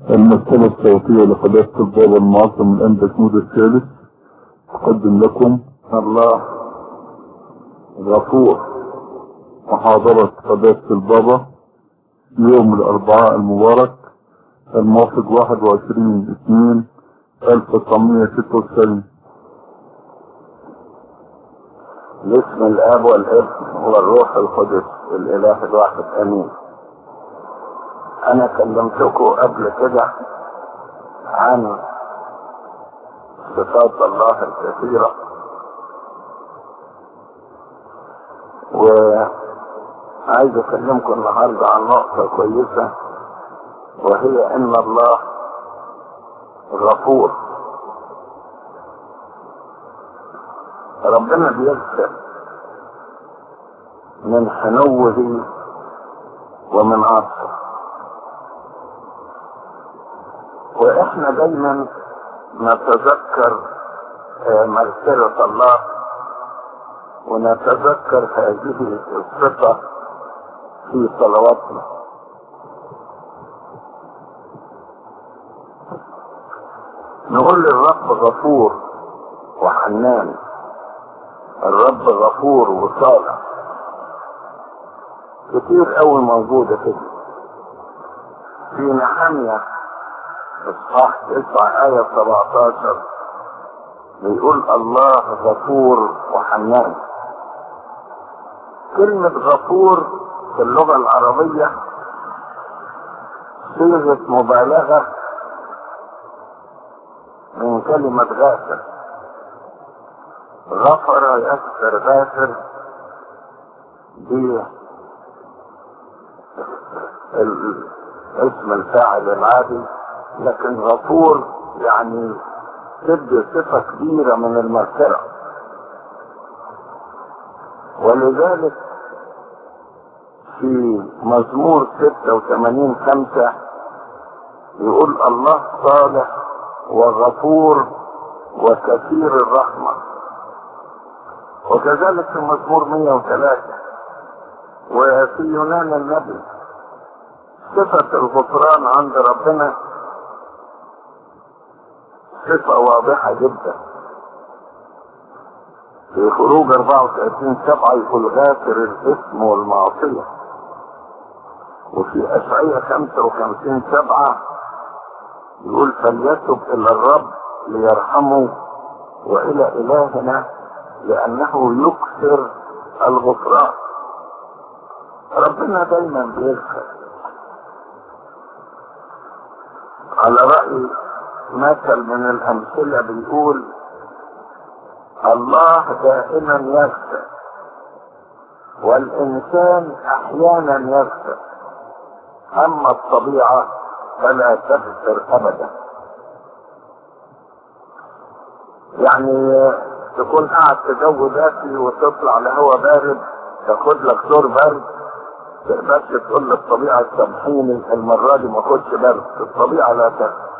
المكتبة الصوتية لقداسة البابا المعظم الأنبا محمود الثالث تقدم لكم الله غفور محاضرة قداسة البابا يوم الأربعاء المبارك الموافق 21 2 1996 باسم الاب والابن والروح القدس الاله الواحد امين انا كلمتكم قبل كده عن صفات الله الكثيرة وعايز اكلمكم النهاردة عن نقطة كويسة وهي ان الله غفور ربنا بيغفر من حنوه ومن عطفه واحنا دايما نتذكر مغفرة الله ونتذكر هذه الصفة في صلواتنا نقول للرب غفور وحنان الرب غفور وصالح كتير قوي موجودة كده في نحمية اصحاح 9 آية 17 بيقول الله غفور وحنان كلمة غفور في اللغة العربية صيغة مبالغة من كلمة غافر غفر يغفر غافر دي اسم الفاعل العادي لكن غفور يعني تدي صفة كبيرة من المغفرة ولذلك في مزمور 86 خمسة يقول الله صالح وغفور وكثير الرحمة وكذلك في مزمور 103 وفي يونان النبي صفة الغفران عند ربنا صفة واضحة جدا في خروج 34 سبعة يقول غافر الاسم والمعصية وفي أشعية 55 سبعة يقول فليتب إلى الرب ليرحمه وإلى إلهنا لأنه يكثر الغفران ربنا دايما بيغفر على رأي مثل من الأمثلة بيقول الله دائما يغفر والإنسان أحيانا يغفر أما الطبيعة فلا تغفر أبدا يعني تكون قاعد في جو دافي وتطلع لهواء بارد تاخد لك دور برد تقدرش تقول للطبيعة سامحيني المرة دي ما اخدش برد الطبيعة لا تغفر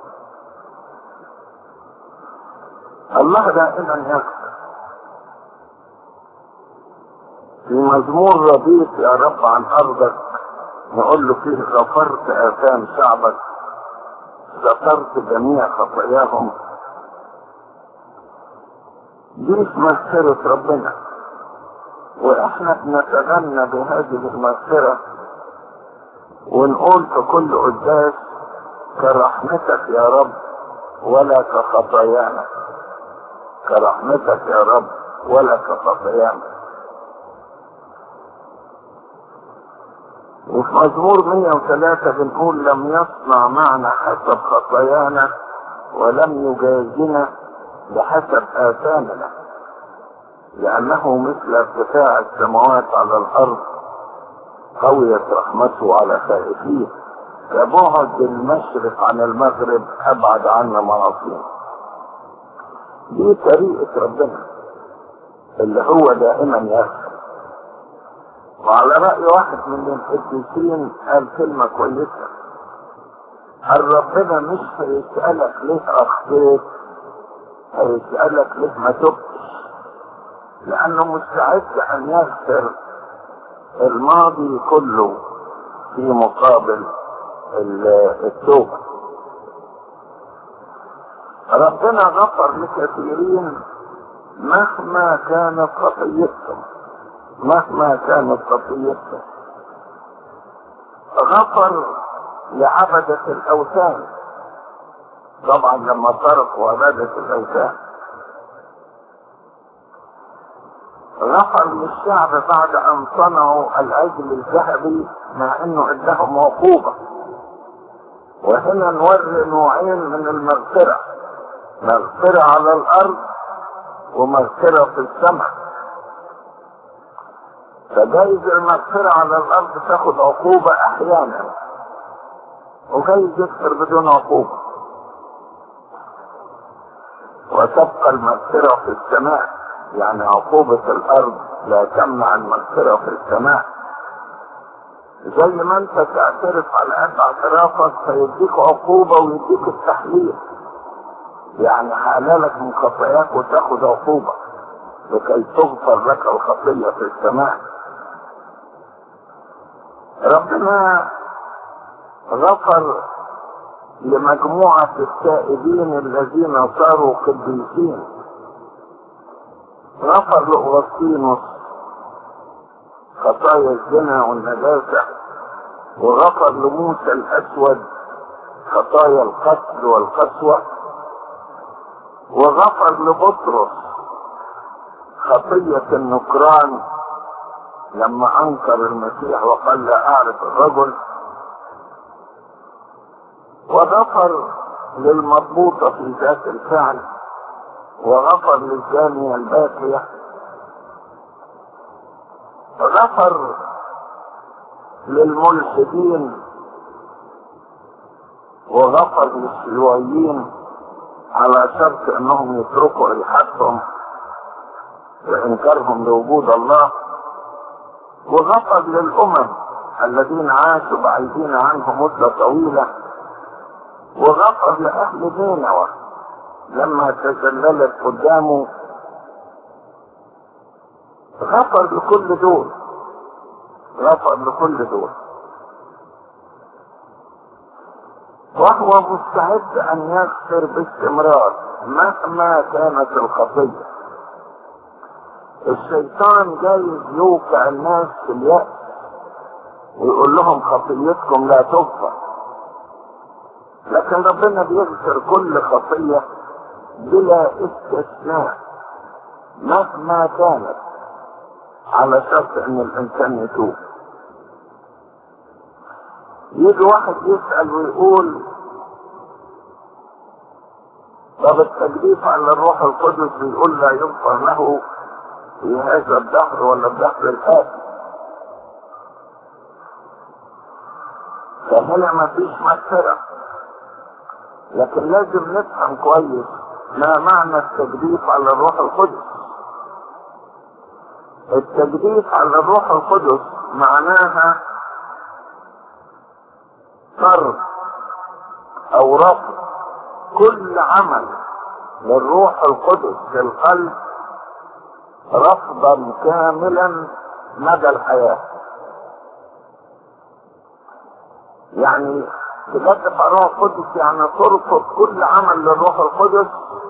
الله دائما يغفر في مزمور رضيت يا رب عن ارضك نقول له فيه غفرت اثام شعبك سترت جميع خطاياهم دي مغفرة ربنا واحنا بنتغنى بهذه المغفرة ونقول في كل قداس كرحمتك يا رب ولا كخطايانا كرحمتك يا رب ولا كخطايانا وفي مزمور 103 بنقول لم يصنع معنا حسب خطايانا ولم يجازنا بحسب آثامنا لأنه مثل ارتفاع السماوات على الأرض قويت رحمته على خائفيه كبعد المشرق عن المغرب أبعد عنا معاصينا دي طريقة ربنا اللي هو دائما يغفر وعلى رأي واحد من القديسين قال كلمة كويسة قال ربنا مش هيسألك ليه أخطيت هيسألك ليه ما تبتش لأنه مستعد أن يغفر الماضي كله في مقابل التوبة ربنا غفر لكثيرين مهما كانت خطيتهم مهما كانت خطيتهم غفر لعبدة الأوثان طبعا لما تركوا عبادة الأوثان غفر للشعب بعد أن صنعوا العجل الذهبي مع أنه عندهم عقوبة وهنا نوري نوعين من المغفرة مغفرة على الأرض ومغفرة في السماء فجايز المغفرة على الأرض تاخد عقوبة أحيانا وجايز يغفر بدون عقوبة وتبقى المغفرة في السماء يعني عقوبة الأرض لا تمنع المغفرة في السماء زي ما انت تعترف على قد اعترافك فيديك عقوبة ويديك التحليل يعني حلالك من خطاياك وتاخد عقوبة لكي تغفر لك الخطية في السماء ربنا غفر لمجموعة التائبين الذين صاروا قديسين غفر لأغسطينوس خطايا الزنا والنجاسة وغفر لموسى الأسود خطايا القتل والقسوة وغفر لبطرس خطية النكران لما أنكر المسيح وقال لا أعرف الرجل وغفر للمضبوطة في ذات الفعل وغفر للزانية الباقية غفر للملحدين وغفر للشيوعيين على شرط انهم يتركوا الحادهم وانكارهم لوجود الله وغفر للامم الذين عاشوا بعيدين عنه مدة طويلة وغفر لأهل نينوى لما تجللت قدامه غفر لكل دول غفر لكل دول وهو مستعد ان يغفر باستمرار مهما كانت الخطية الشيطان جايز يوقع الناس في اليأس ويقول لهم خطيتكم لا تغفر لكن ربنا بيغفر كل خطية بلا استثناء مهما كانت على شرط ان الانسان يتوب يجي واحد يسأل ويقول طب التجديف على الروح القدس بيقول لا يغفر له في هذا الدهر ولا الدهر الآتي فهنا ما فيش مغفرة لكن لازم نفهم كويس ما معنى التجديف على الروح القدس التجديف على الروح القدس معناها صرف او رفض كل عمل للروح القدس في القلب رفضا كاملا مدى الحياة يعني تجدف على الروح القدس يعني ترفض كل عمل للروح القدس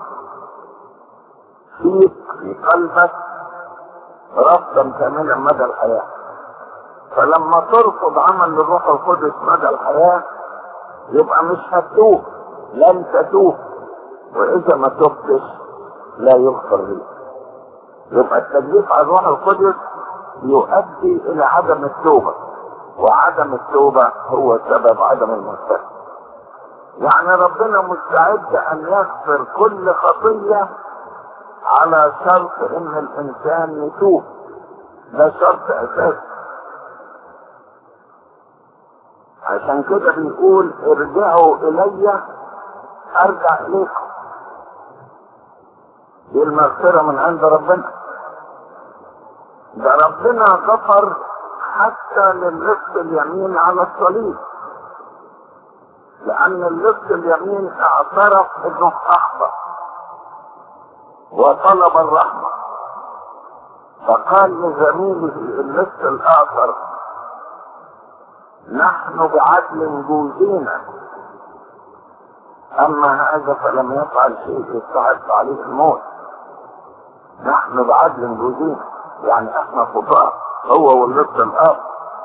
فيك في قلبك رفضا كاملا مدى الحياة فلما ترفض عمل للروح القدس مدى الحياة يبقى مش هتتوب لن تتوب واذا ما تبتش لا يغفر لك يبقى التجديف على الروح القدس يؤدي الى عدم التوبة وعدم التوبة هو سبب عدم المغفرة يعني ربنا مستعد ان يغفر كل خطية على شرط ان الانسان يتوب ده شرط اساسي عشان كده بيقول ارجعوا الي ارجع اليكم دي المغفرة من عند ربنا ده ربنا غفر حتى للص اليمين على الصليب لان اللص اليمين اعترف انه اخطأ وطلب الرحمة فقال لزميله اللص الاخر نحن بعدل جوزينا أما هذا فلم يفعل شيء يستحق عليه الموت نحن بعدل جوزين يعني احنا خطاة هو واللص الآب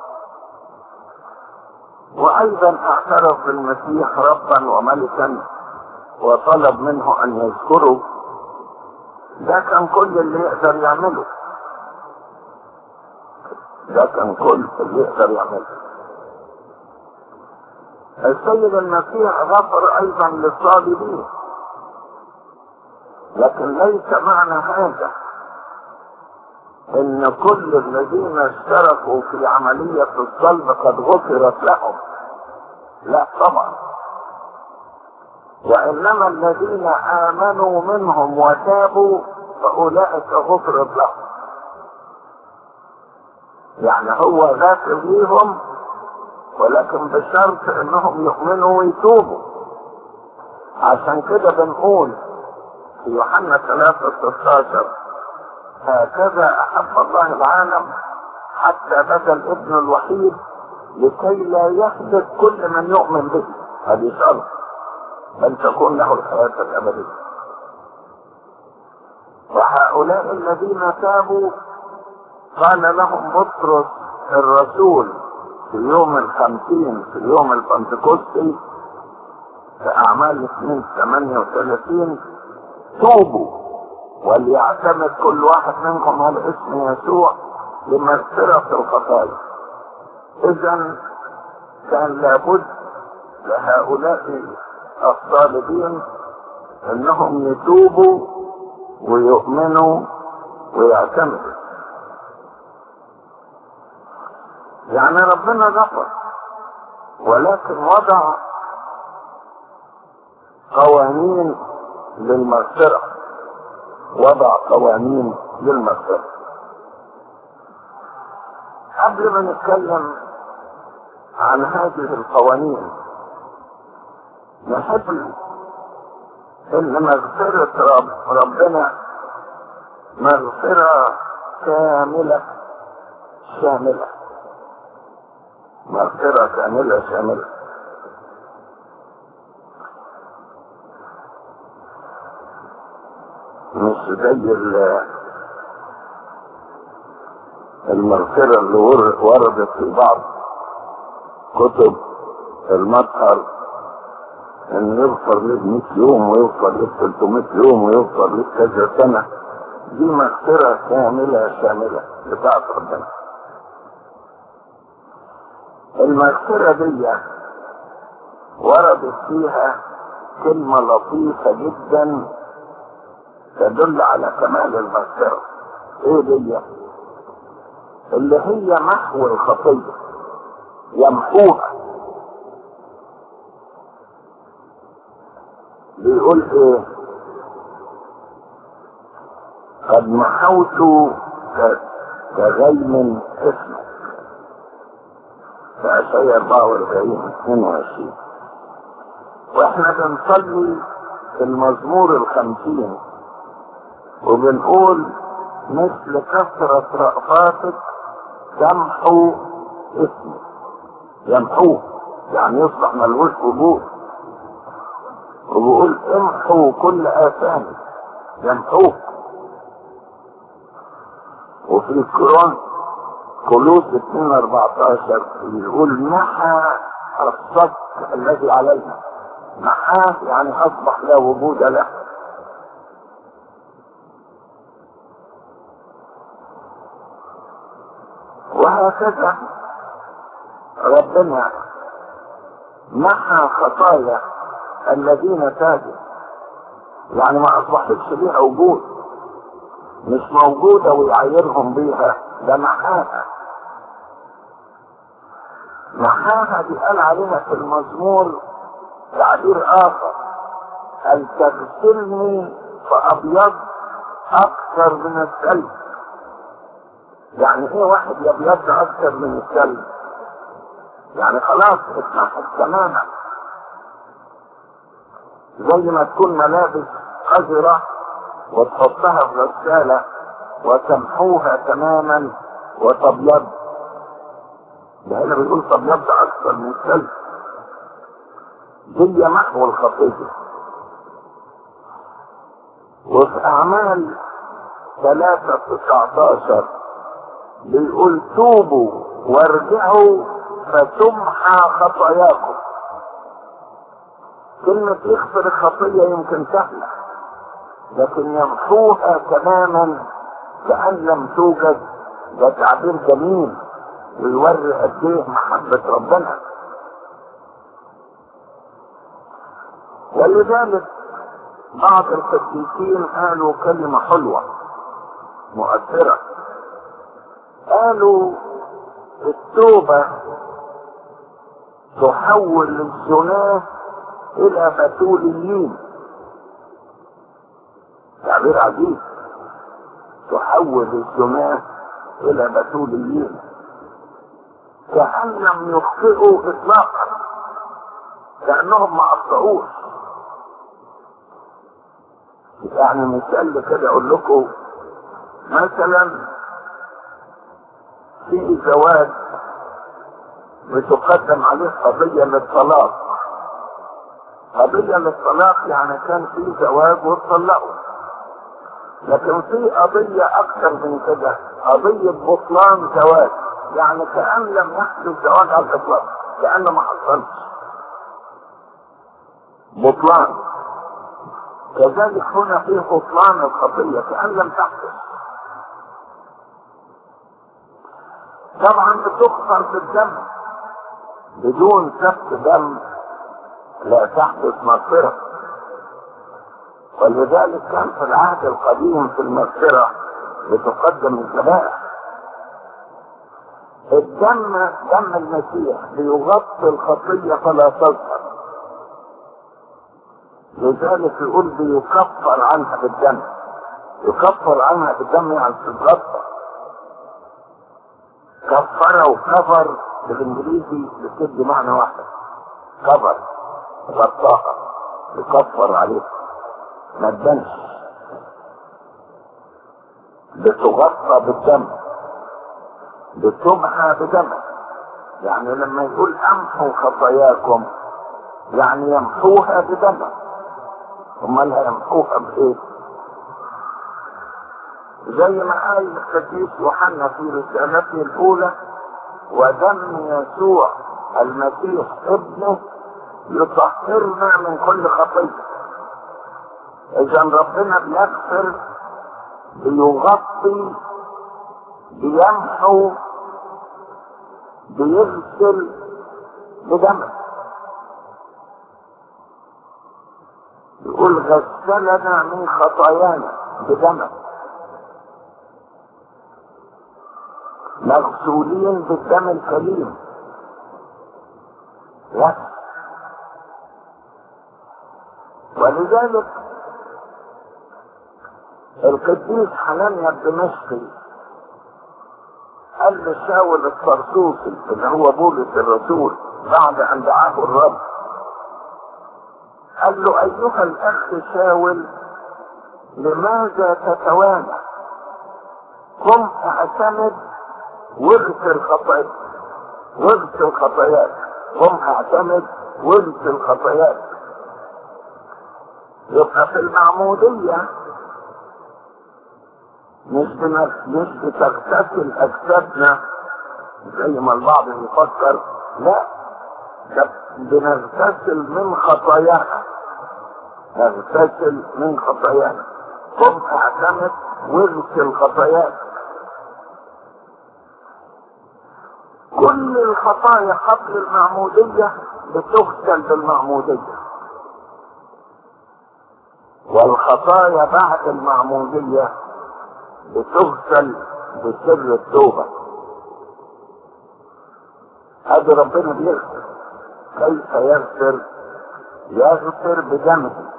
وأيضا اعترف بالمسيح ربا وملكا وطلب منه أن يذكره ده كان كل اللي يقدر يعمله ده كان كل اللي يقدر يعمله السيد المسيح غفر ايضا للصالبين لكن ليس معنى هذا ان كل الذين اشتركوا في عملية الصلب قد غفرت لهم لا طبعا وانما الذين امنوا منهم وتابوا فاولئك غفرت لهم يعني هو غافر ليهم ولكن بشرط انهم يؤمنوا ويتوبوا عشان كده بنقول في يوحنا 3 16 هكذا احب الله العالم حتى بذل الابن الوحيد لكي لا يهلك كل من يؤمن به هذه شرط بل تكون له الحياة الأبدية وهؤلاء الذين تابوا قال لهم بطرس الرسول في يوم الخمسين في يوم البنتكوستي في أعمال اثنين ثمانية وثلاثين توبوا وليعتمد كل واحد منكم على اسم يسوع لمغفرة الخطايا إذا كان لابد لهؤلاء الطالبين انهم يتوبوا ويؤمنوا ويعتمدوا يعني ربنا غفر ولكن وضع قوانين للمغفرة وضع قوانين للمغفرة قبل ما نتكلم عن هذه القوانين نحب ان مغفرة رب ربنا مغفرة كاملة شاملة مغفرة كاملة شاملة مش زي المغفرة اللي وردت في بعض كتب المطهر ان يغفر لك 100 يوم ويغفر لك 300 يوم ويغفر لك كذا سنة دي مغفرة كاملة شاملة بتاعت ربنا المغفرة دي وردت فيها كلمة لطيفة جدا تدل على كمال المغفرة ايه دي اللي هي محو الخطية يمحوها بيقول ايه قد محوت كغيم اسمك في اشعياء 44 22 واحنا بنصلي في المزمور الخمسين وبنقول مثل كثرة رأفاتك تمحو اسمك يمحوه يعني يصبح ملوش وجود وبيقول امحوا كل آثامك يمحوه وفي القرآن كلوس 2 14 بيقول محى الصدق الذي علينا محاه يعني اصبح لا وجود له وهكذا ربنا محى خطايا الذين تاجوا يعني ما اصبحتش ليها وجود مش موجودة ويعايرهم بيها ده محاها محاها دي قال عليها في المزمور تعبير اخر ان تغسلني فابيض اكثر من الثلج يعني ايه واحد يبيض اكثر من الثلج يعني خلاص اتمحت تماما زي ما تكون ملابس قذرة وتحطها في غسالة وتمحوها تماما وتبيض ده هنا بيقول تبيض اكثر من الثلج هي محو الخطية وفي أعمال ثلاثة تسعتاشر بيقول توبوا وارجعوا فتمحى خطاياكم كلمة يغفر الخطية يمكن سهلة لكن يمحوها تماما كأن لم توجد ده تعبير جميل ويوري قد ايه محبة ربنا ولذلك بعض القديسين قالوا كلمة حلوة مؤثرة قالوا التوبة تحول الزناه إلى بتوليين تعبير عجيب تحول الزناه إلى بتوليين كأن لم يخطئوا إطلاقا كأنهم ما أخطأوش يعني مثال كده أقول لكم مثلا في زواج بتقدم عليه قضية للطلاق قضية للطلاق يعني كان في زواج واتطلقوا لكن في قضية أكثر من كده قضية بطلان زواج يعني كأن لم يحدث زواج على الإطلاق كأنه ما حصلش بطلان كذلك هنا في بطلان الخطية كأن لم تحدث طبعا بتغفر بالدم بدون سفك دم لا تحدث مغفرة ولذلك كان في العهد القديم في المغفرة بتقدم الذبائح الدم دم المسيح بيغطي الخطية فلا تظهر لذلك يقول بيكفر عنها بالدم يكفر عنها بالدم يعني تتغطى كفر وكفر بالانجليزي بتدي معنى واحد كفر غطاها يكفر عليه ما تبانش بتغطى بالدم بتمحى بدم يعني لما يقول امحوا خطاياكم يعني يمحوها بدم امال هيمحوها بايه زي ما قال القديس يوحنا في رسالته الاولى ودم يسوع المسيح ابنه يطهرنا من كل خطيه اذا ربنا بيغفر بيغطي بيمحو بيغسل بدمه يقول غسلنا من خطايانا بدمه مغسولين بالدم الكريم لا ولذلك القديس حنانيا الدمشقي قال لشاول الطرطوسي اللي هو بولس الرسول بعد ان دعاه الرب قال له ايها الاخ شاول لماذا تتوانى قم اعتمد واغفر خطاياك واغسل خطاياك قم اعتمد واغسل خطاياك يبقى في المعمودية مش مش بتغتسل اجسادنا زي ما البعض يفكر لا ده بنغتسل من خطايانا نغتسل من خطايانا قم اعتمد واغسل خطاياك كل الخطايا قبل المعمودية بتغسل بالمعمودية والخطايا بعد المعمودية بتغسل بسر التوبة هذا ربنا بيغفر كيف يغفر يغفر بدمه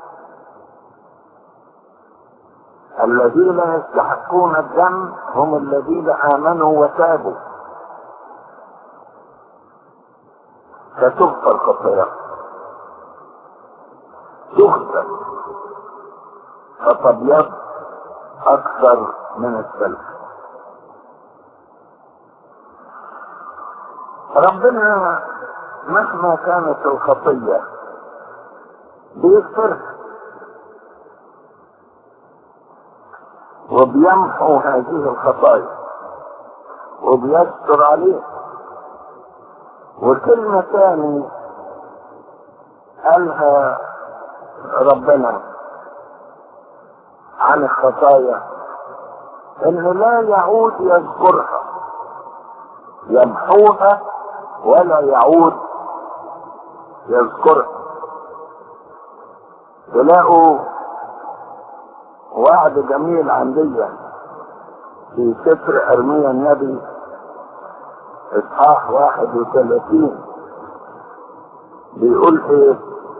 الذين يستحقون الدم هم الذين آمنوا وتابوا فتغفر خطاياهم تغفر فتبيض اكثر من السلف ربنا مهما كانت الخطية بيغفرها وبيمحو هذه الخطايا وبيستر عليه وكلمة تاني قالها ربنا عن الخطايا انه لا يعود يذكرها يمحوها ولا يعود يذكرها تلاقوا وعد جميل عندي في سفر ارميا النبي اصحاح واحد وثلاثين بيقول ايه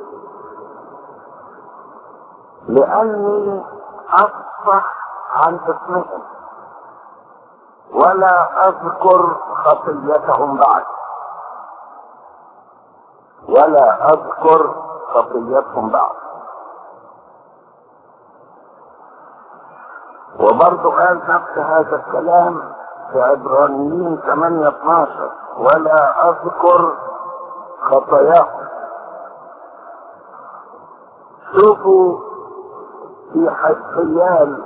لاني اصفح عن اسمهم ولا اذكر خطيتهم بعد ولا اذكر خطيتهم بعد وبرضه قال نفس هذا الكلام في عبرانيين 8 12 ولا اذكر خطاياهم شوفوا في حسيال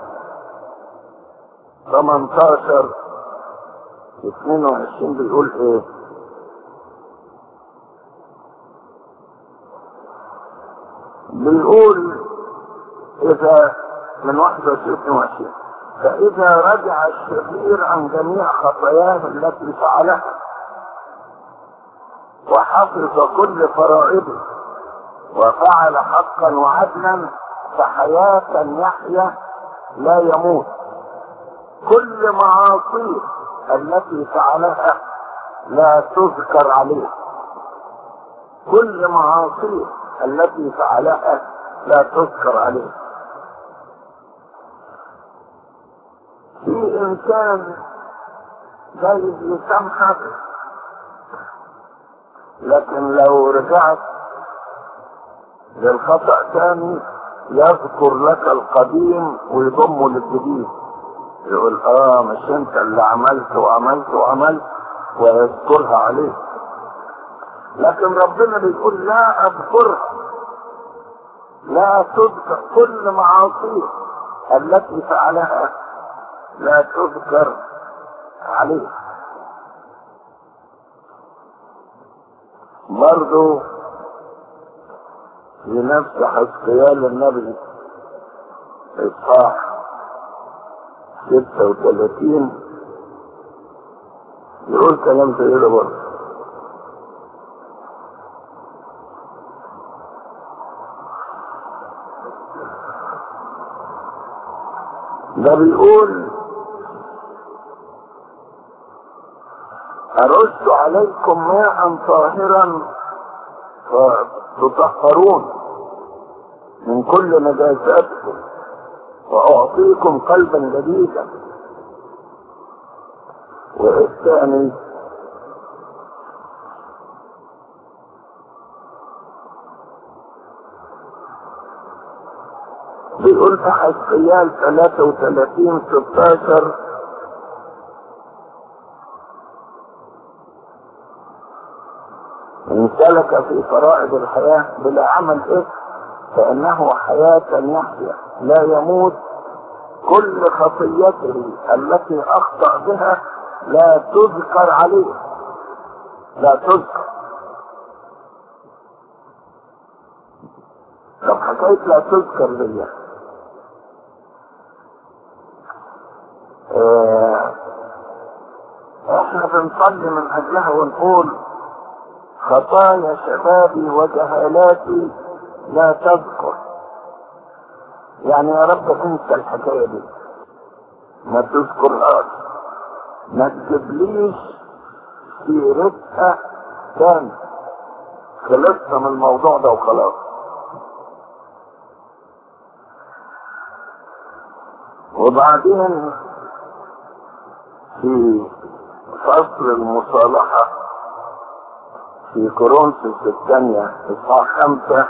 18 22 بيقول ايه بيقول اذا من 21 22 فاذا رجع الشرير عن جميع خطاياه التي فعلها وحفظ كل فرائضه وفعل حقا وعدلا فحياة يحيا لا يموت كل معاصيه التي فعلها لا تذكر عليه كل معاصيه التي فعلها لا تذكر عليه في انسان جايز يسامحك لكن لو رجعت للخطأ تاني يذكر لك القديم ويضمه للجديد يقول اه مش انت اللي عملت وعملت وعملت ويذكرها عليك لكن ربنا بيقول لا اذكرها لا تذكر كل معاصيه التي فعلها لا تذكر عليه برضو في نفس حسقيال النبي اصحاح 36 يقول كلام زي ده برضه ده بيقول أرش عليكم ماء طاهرا فتطهرون من كل نجاساتكم وأعطيكم قلبا جديدا والثاني بيقول في حزقيال 33 16 إن سلك في فرائض الحياة بلا عمل إثم فإنه حياة يحيا لا يموت كل خطيته التي أخطأ بها لا تذكر عليه لا تذكر طب حكاية لا تذكر لي اه احنا بنصلي من اجلها ونقول خطايا شبابي وجهالاتي لا تذكر يعني يا رب انسى الحكاية دي ما تذكرهاش ما تجيبليش سيرتها تاني خلصنا من الموضوع ده وخلاص وبعدين في فصل المصالحة في كورنثوس الثانية إصحاح خمسة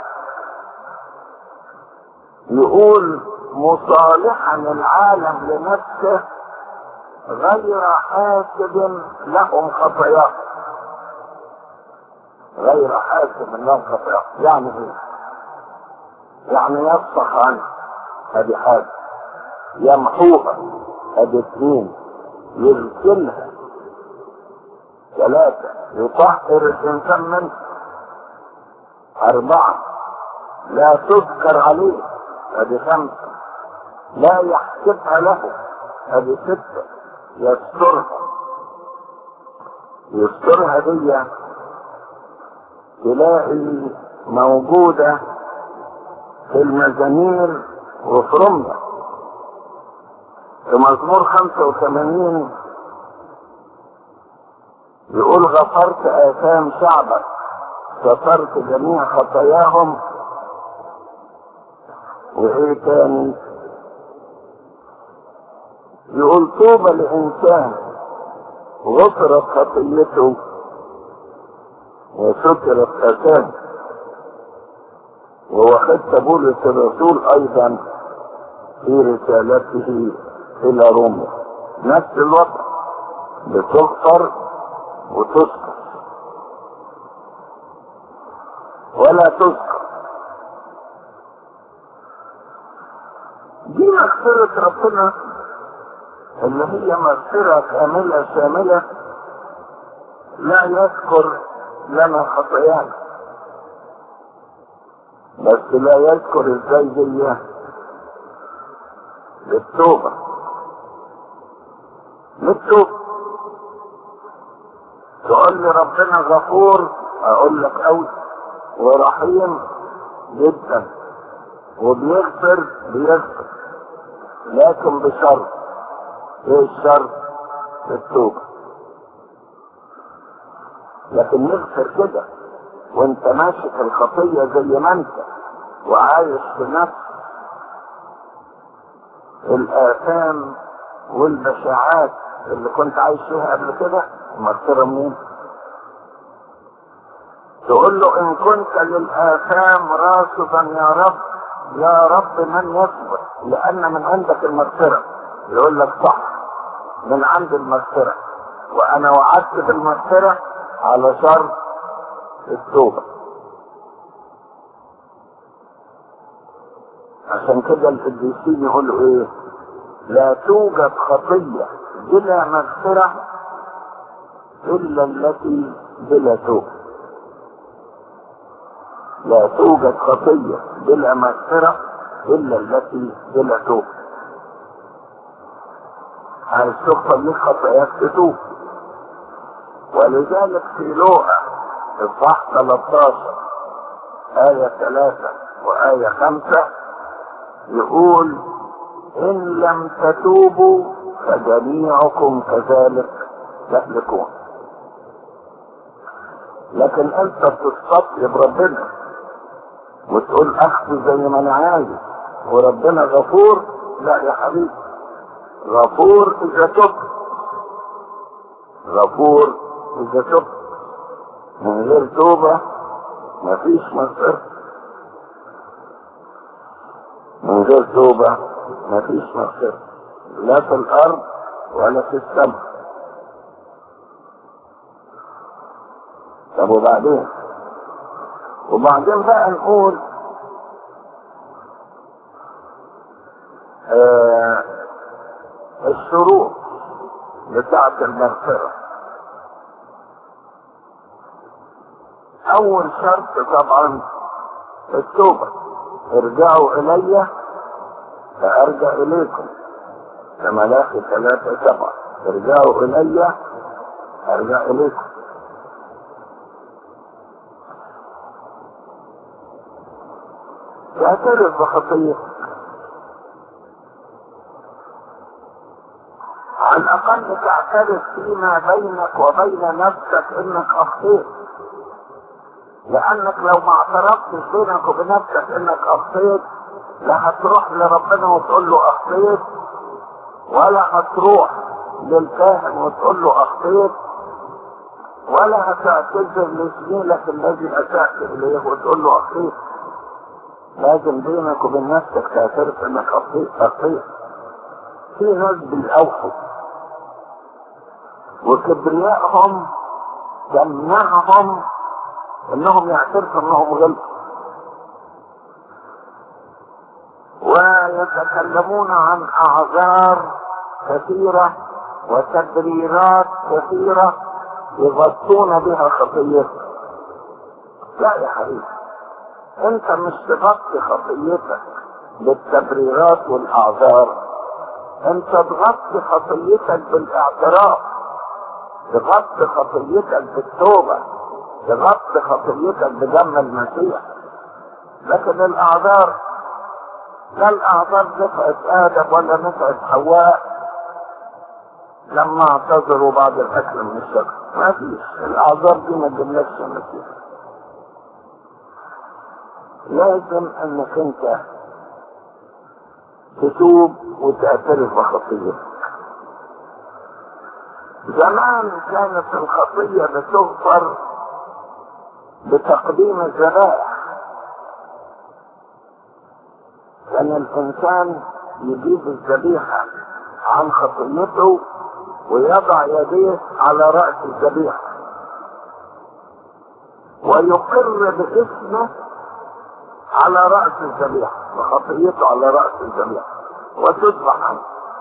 يقول مصالحا العالم لنفسه غير حاسب لهم خطاياهم غير حاسب لهم خطاياهم يعني ايه يعني يفصح عنها هذه حاجة يمحوها هذه اثنين يغسلها ثلاثة يطهر الإنسان منه أربعة لا تذكر عليه هذه خمسة لا يحسبها له هذه ستة يسترها يسترها دي تلاقي موجودة في المزامير وفي رملة في مزمور 85 يقول غفرت آثام شعبك سترت جميع خطاياهم وإيه تاني يقول طوبى لإنسان غفرت خطيته وسترت آثامه ووخدت بولس الرسول ايضا في رسالته الى روما نفس الوضع بتغفر وتذكر ولا تذكر دي مغفرة ربنا اللي هي مغفرة كاملة شاملة لا يذكر لنا خطايانا بس لا يذكر ازاي دي للتوبة للتوبة تقول لي ربنا غفور اقول لك قوي ورحيم جدا وبيغفر بيغفر لكن بشرط ايه الشرط للتوبة لكن نغفر كده وانت ماشي في الخطية زي ما انت وعايش في نفس الآثام والبشاعات اللي كنت عايش فيها قبل كده مغفرة منين؟ تقول له ان كنت للآثام راصدا يا رب يا رب من يصبر لان من عندك المغفرة يقول لك صح من عند المغفرة وانا وعدت بالمغفرة على شرط التوبة عشان كده القديسين يقولوا ايه لا توجد خطية بلا مغفرة الا التي بلا توبة لا توجد خطية بلا مغفرة الا التي بلا توبة عايز تغفر لك خطاياك تتوب ولذلك في لوقا اصحاح 13 آية 3 وآية 5 يقول إن لم تتوبوا فجميعكم كذلك تهلكون لكن أنت بتستطيب ربنا وتقول أخذ زي ما أنا عايز وربنا غفور لا يا حبيبي غفور إذا تبت غفور إذا تبت من غير توبة مفيش مغفرة من غير توبة مفيش مغفرة لا في الأرض ولا في السماء طب وبعدين وبعدين بقى نقول آه الشروط بتاعة المغفرة أول شرط طبعا التوبة ارجعوا إلي فأرجع إليكم كملاخي ثلاثة سبعة ارجعوا إلي أرجع إليكم تعترف بخطيئتك على الأقل تعترف فيما بينك وبين نفسك إنك أخطيت لأنك لو ما اعترفتش بينك وبين نفسك إنك أخطيت لا هتروح لربنا وتقول له أخطيت ولا هتروح للكاهن وتقول له أخطيت ولا هتعتذر لزميلك الذي أسأت إليه وتقول له أخطيت لازم بينك وبين نفسك تعترف إنك أخطيت أخطيت في ناس بالأوحد وكبريائهم تمنعهم انهم يعترفوا انهم غلطوا يتكلمون عن اعذار كثيرة وتبريرات كثيرة يغطون بها خطيتك لا يا حبيبي انت مش تغطي خطيتك بالتبريرات والاعذار انت تغطي خطيتك بالاعتراف تغطي خطيتك بالتوبة تغطي خطيتك بدم المسيح لكن الاعذار لا الاعذار نفعت ادم ولا نفعت حواء لما اعتذروا بعد الاكل من الشجر ما فيش الاعذار دي ما تجيبلكش مسيح لازم انك انت تتوب وتعترف بخطيتك زمان كانت الخطية بتغفر بتقديم الذبائح كان الإنسان يجيب الذبيحة عن خطيته ويضع يديه على رأس الذبيحة ويقر باسمه على رأس الذبيحة وخطيته على رأس الذبيحة وتذبح عنه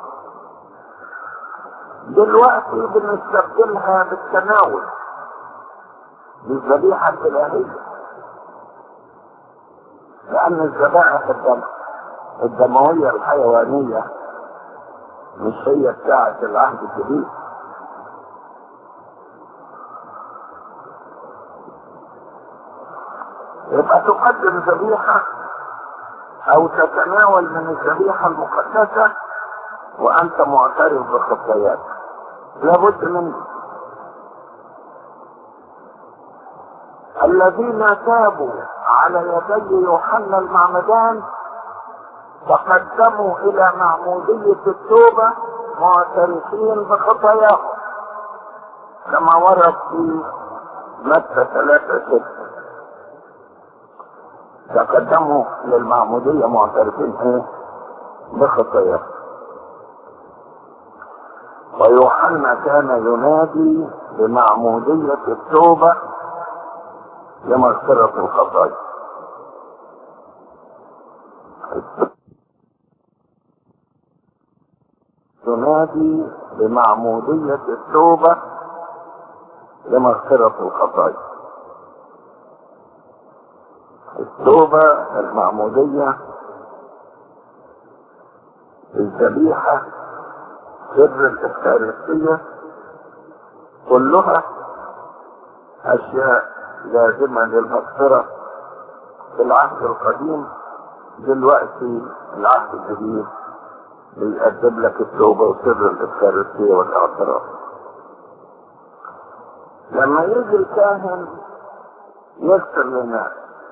دلوقتي بنستبدلها بالتناول بالذبيحة الإلهية لأن الذبائح الدم الدموية الحيوانية مش هي بتاعة العهد الجديد يبقى تقدم ذبيحة أو تتناول من الذبيحة المقدسة وأنت معترف بخطاياك لابد منه الذين تابوا على يدي يوحنا المعمدان تقدموا إلى معمودية التوبة معترفين بخطاياهم كما ورد في متى ثلاثة ستة تقدموا للمعمودية معترفين ايه بخطاياهم ويوحنا كان ينادي بمعمودية التوبة لمغفرة الخطايا ينادي بمعمودية التوبة لمغفرة الخطايا التوبة المعمودية الذبيحة سر الإفكارستية كلها أشياء لازمة للمغفرة في العهد القديم دلوقتي العهد الجديد بيقدم لك التوبة وسر الإفكارستية والاعتراف لما يجي الكاهن يغفر للناس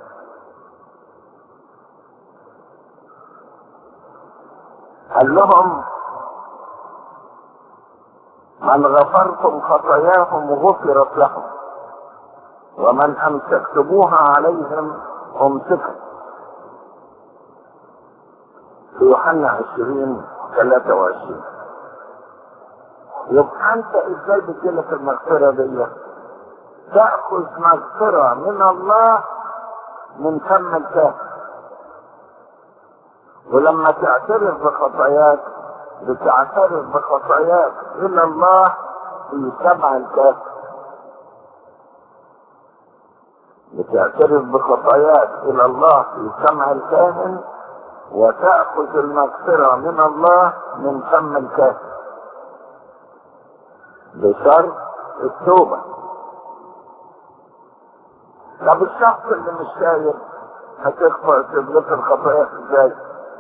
قال لهم من غفرتم خطاياهم غفرت لهم ومن امسكتموها عليهم امسكت في يوحنا 20 23 يبقى انت ازاي بتجيلك المغفره دي تاخذ مغفره من الله من فم الكافر ولما تعترف بخطاياك بتعترف بخطاياك الى الله في سمع الكافر بتعترف بخطاياك الى الله في سمع الكاهن وتأخذ المغفرة من الله من فم الكافر بشرط التوبة طب الشخص اللي مش شايف هتغفر تغفر خطاياك ازاي؟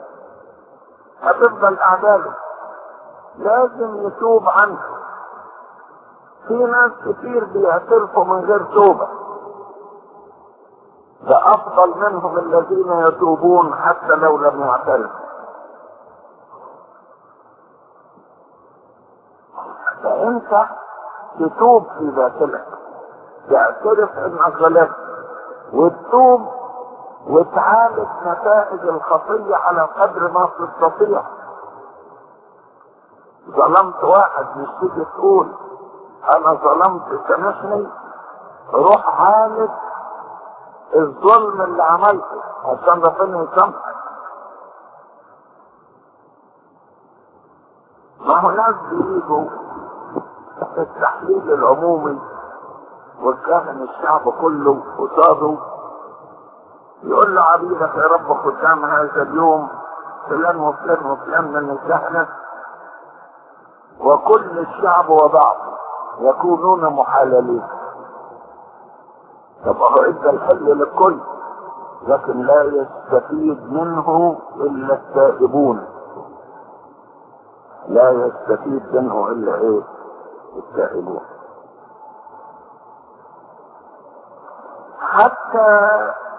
هتفضل اعداله لازم يتوب عنه في ناس كتير بيعترفوا من غير توبه ده افضل منهم الذين يتوبون حتى لو لم يعترفوا فانت تتوب في باطلك تعترف انك غلطت وتتوب وتعالج نتائج الخطية على قدر ما تستطيع ظلمت واحد مش تيجي تقول انا ظلمت سامحني روح عالج الظلم اللي عملته عشان ربنا يسامحك ما هو ناس بيجوا في التحليل العمومي والكاهن الشعب كله قصاده يقول له عبيدك يا رب قدام هذا اليوم فلان وفلان وفلان من الكهنة وكل الشعب وبعض يكونون محللين طب هو ادى الحل للكل لكن لا يستفيد منه الا التائبون لا يستفيد منه الا ايه التائبون حتى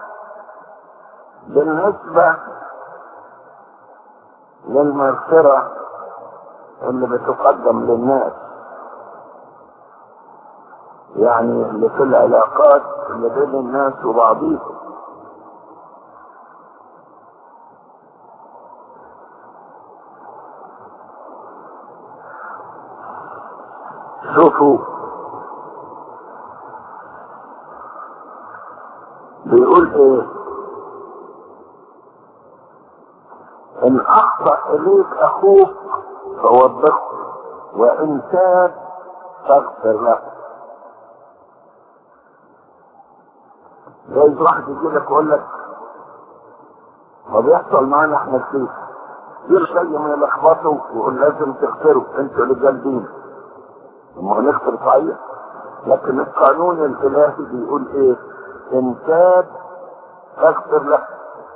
بالنسبة للمغفرة اللي بتقدم للناس يعني اللي في العلاقات اللي بين الناس وبعضيهم شوفوا بيقول ايه ان اخطأ اليك اخوك فوبخه وان تاب فاغفر له جايز واحد يجي لك يقول لك ما بيحصل معانا احنا كتير كتير شيء ما يلخبطوا ويقول لازم تغفروا انتوا اللي جالبين ما نغفر صحيح لكن القانون الالهي بيقول ايه ان تاب فاغفر له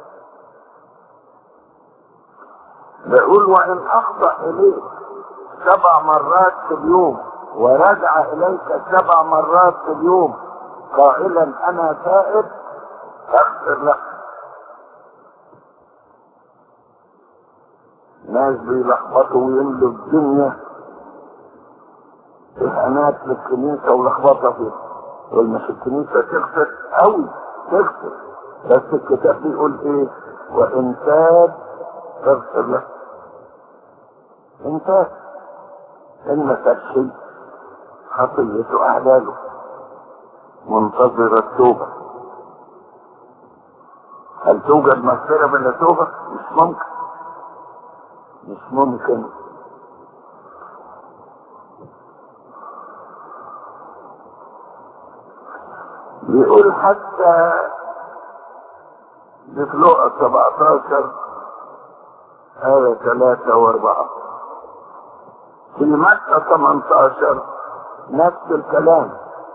بيقول وان اخطا اليك سبع مرات في اليوم ورجع اليك سبع مرات في اليوم قائلا انا تائب فاغفر له ناس بيلخبطوا ويملوا الدنيا إهانات للكنيسة ولخبطة فيها يقول مش الكنيسة تغفر أوي تغفر بس الكتاب بيقول إيه وإن تاب فاغفر له إن تاب إن ما تابش خطيته أعداله منتظر التوبة هل توجد مغفرة بلا توبة؟ مش ممكن مش ممكن بيقول حتى بفلوء 17 آية 3 و4 في متى 18 نفس الكلام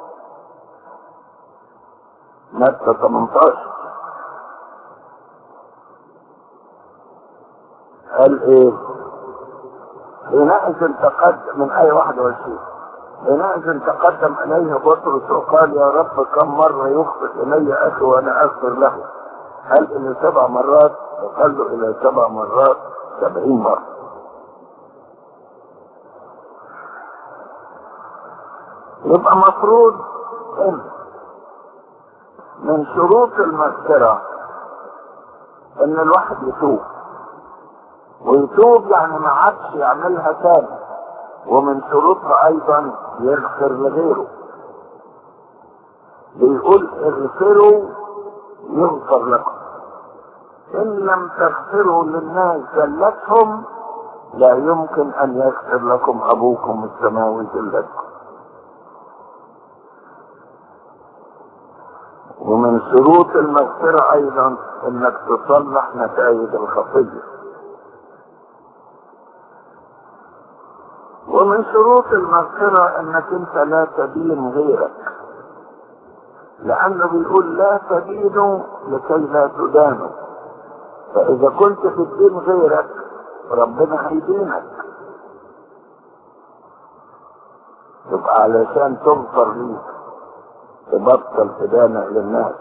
متى 18 قال ايه حينئذ تقدم من آية 21 حينئذ تقدم إليه بطرس وقال يا رب كم مرة يخطئ إلي أخي وأنا أغفر له هل إلى سبع مرات وقال له إلى سبع مرات سبعين مرة يبقى مفروض إن من شروط المغفرة إن الواحد يتوب ويتوب يعني ما عادش يعملها تاني ومن شروطها ايضا يغفر لغيره بيقول اغفروا يغفر لكم ان لم تغفروا للناس زلتهم لا يمكن ان يغفر لكم ابوكم السماوي زلتكم ومن شروط المغفرة ايضا انك تصلح نتائج الخطيه ومن شروط المغفرة انك انت لا تدين غيرك لانه بيقول لا تدينوا لكي لا تدانوا فاذا كنت في الدين غيرك ربنا هيدينك يبقى علشان تغفر ليك تبطل تدانع للناس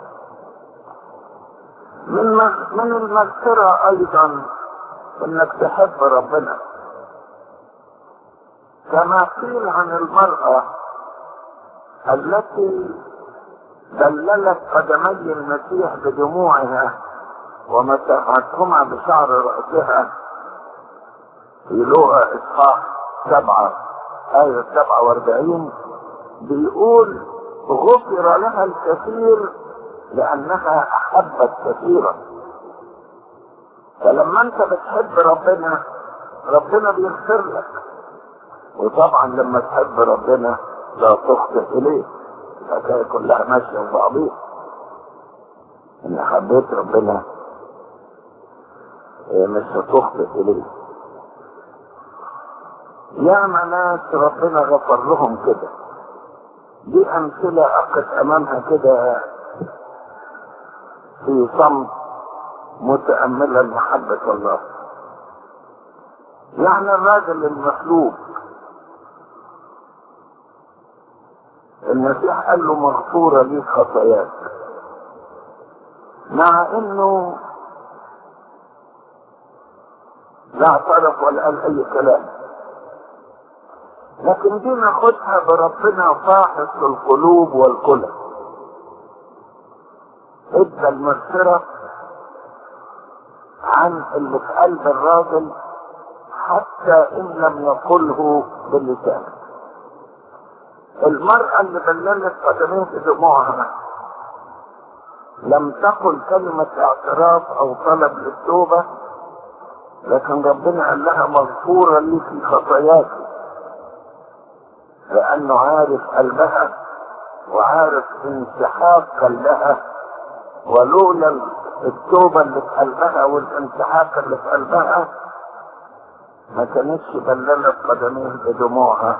من من المغفرة ايضا انك تحب ربنا كما قيل عن المرأة التي دللت قدمي المسيح بدموعها ومسحتهما بشعر رأسها في لوقا إصحاح سبعة آية سبعة واربعين بيقول غفر لها الكثير لأنها أحبت كثيرا فلما أنت بتحب ربنا ربنا بيغفر لك وطبعا لما تحب ربنا لا تخطئ اليه الحكايه كلها ماشيه في بعضيها ان حبيت ربنا مش هتخطئ اليه ياما ناس ربنا غفر لهم كده دي امثله اقف امامها كده في صمت متاملا محبه الله يعني الراجل المخلوق المسيح قال له مغفورة ليك خطاياك مع انه لا اعترف ولا قال اي كلام لكن دي ناخدها بربنا فاحص القلوب والكلى ادى المغفرة عن اللي في قلب الراجل حتى ان لم يقله باللسان المرأة اللي بللت قدميه بدموعها لم تقل كلمة اعتراف او طلب للتوبة لكن ربنا قال لها مغفورة ليك خطاياك لانه عارف قلبها وعارف انسحاقا لها ولولا التوبة اللي في قلبها والانسحاق اللي في قلبها ما كانتش بللت قدميه بدموعها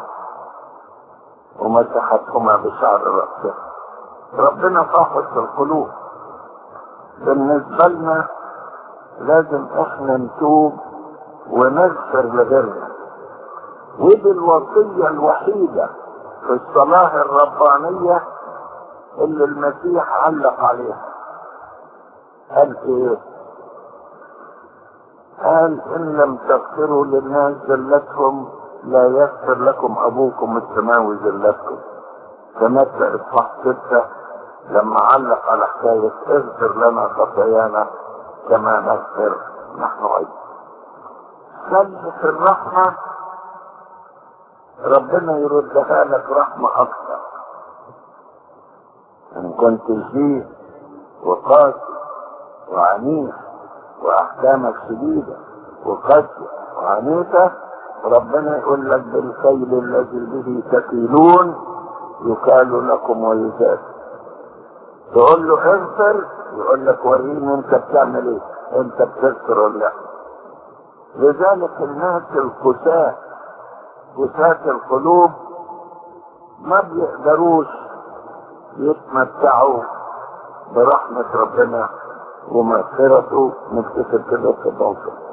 ومسحتهما بشعر رأسها ربنا فاحص القلوب بالنسبة لنا لازم احنا نتوب ونغفر لغيرنا ودي الوصية الوحيدة في الصلاة الربانية اللي المسيح علق عليها قال ايه قال ان لم تغفروا للناس ذلتهم لا يغفر لكم ابوكم السماوي ذلتكم تمتع اصحاح ستة لما علق على حكاية اغفر لنا خطايانا كما نغفر نحن ايضا سل في الرحمة ربنا يردها لك رحمة اكثر ان كنت جديد وقاسي وعنيف واحكامك شديدة وقاسية وعنيفة ربنا يقول لك بالخيل الذي به تكيلون يكال لكم ويزاد تقول له اغفر يقول لك وريني انت بتعمل ايه انت بتغفر ولا لا لذلك الناس القساة قساة القلوب ما بيقدروش يتمتعوا برحمة ربنا ومغفرته نكتفي كده في